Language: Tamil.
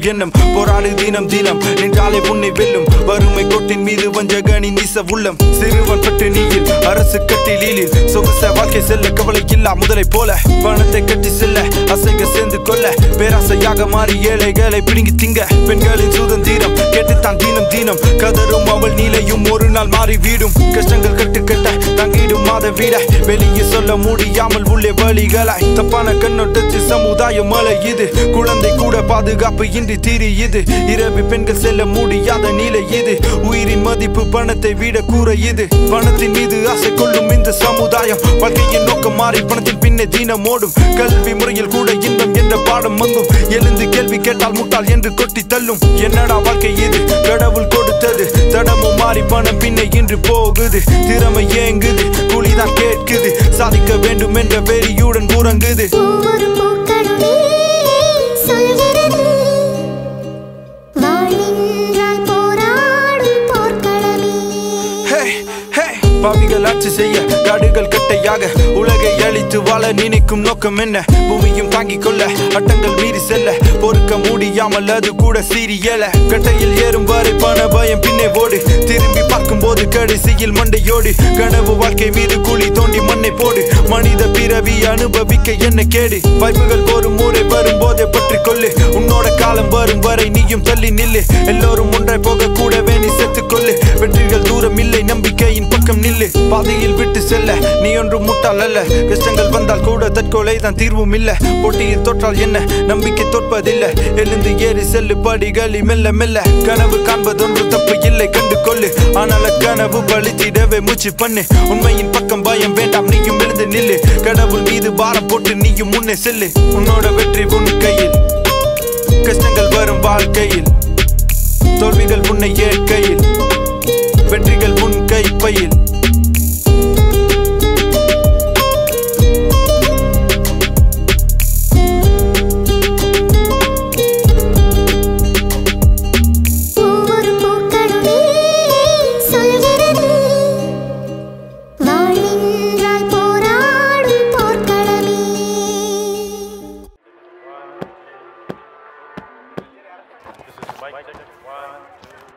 வெல்லும் எண்ணம் போராடு தினம் தினம் நின்றாலே உன்னை வெல்லும் வறுமை கோட்டின் மீது வஞ்சகனின் நீச உள்ளம் சிறுவன் பட்டு நீயில் அரசு கட்டிலீலில் சொகுச வாழ்க்கை செல்ல கவலை இல்லா முதலை போல பணத்தை கட்டி செல்ல அசைக சேர்ந்து கொள்ள பேராசையாக மாறி ஏழைகளை பிடுங்கி திங்க பெண்களின் சுதந்திரம் கேட்டுத்தான் தீனம் தீனம் கதரும் அவள் நீலையும் ஒரு நாள் மாறி வீடும் கஷ்டங்கள் கட்டுக்கட்ட தங்கிடும் மாத வீட வெளியே சொல்ல முடியாமல் உள்ளே வழிகளாய் தப்பான கண்ணோட்டத்தில் சமுதாய மலை இது குழந்தை கூட பாதுகாப்பு இன்றி தீரி இது இரவு பெண்கள் செல்ல முடியாத நிலை இது உயிரின் மதிப்பு பணத்தை விட கூற இது பணத்தின் மீது ஆசை கொள்ளும் இந்த சமுதாயம் வாழ்க்கையின் நோக்கம் மாறி பணத்தின் பின்னே தினம் ஓடும் கல்வி முறையில் கூட இன்பம் என்ற பாடம் மங்கும் எழுந்து கேள்வி கேட்டால் முட்டாள் என்று கொட்டி தள்ளும் என்னடா வாழ்க்கை இது கடவுள் கொடுத்தது தடமும் மாறி பணம் பின்னே இன்று போகுது திறமை ஏங்குது கூலிதான் கேட்குது சாதிக்க வேண்டும் என்ற வெறியுடன் உறங்குது ஒவ்வொரு பூக்களுமே சொல்கிறது வாழ்வென்றால் போராடும் போர்க்களமே ஹே, ஹே. பாவிகள் ஆட்சி செய்ய காடுகள் கட்டையாக உலகை அழித்து வாழ நினைக்கும் நோக்கம் என்ன பூமியும் தாங்கிக் கொள்ள அட்டங்கள் மீறி செல்ல பொறுக்க முடியாமல் அது கூட சீரியல கட்டையில் ஏறும் வரை பண பயம் பின்னே ஓடு திரும்பி பார்க்கும் போது கடைசியில் மண்டையோடு கனவு வாழ்க்கை மீது குழி தோண்டி மண்ணை போடு மனித பிறவி அனுபவிக்க என்ன கேடு வாய்ப்புகள் ஒரு முறை வரும் போதே பற்றி கொள்ளு உன்னோட காலம் வரும் வரை நீயும் தள்ளி நில்லு எல்லோரும் ஒன்றாய் போக கூடவே நீ செத்துக்கொள்ளு வெற்றிகள் தூரம் இல்லை நம்பிக்கையின் பக்கம் நில்லு பாதையில் விட்டு செல்ல நீ ஒன்றும் முட்டாள் அல்ல கஷ்டங்கள் வந்தால் கூட தற்கொலை தான் தீர்வும் இல்ல போட்டியில் தோற்றால் என்ன நம்பிக்கை தோற்பதில்லை எழுந்து ஏறி செல்லு படிகளி மெல்ல மெல்ல கனவு காண்பதொன்று தப்பு இல்லை கண்டு கொள்ளு ஆனால் கனவு பழித்திடவே மூச்சு பண்ணு உண்மையின் பக்கம் பயம் வேண்டாம் நீயும் எழுந்து நில்லு கடவுள் மீது பாரம் போட்டு நீயும் முன்னே செல்லு உன்னோட வெற்றி உன் கையில் கஷ்டங்கள் வரும் வாழ்க்கையில் தோல்விகள் உன்னை ஏற்கையில் வெற்றிகள் உன் கைப்பையில் ஒவ்வொரு பூக்களுமே சொல்கிறது வாழ்வென்றால் போராடும் போர்க்களமே Mic check. One, two.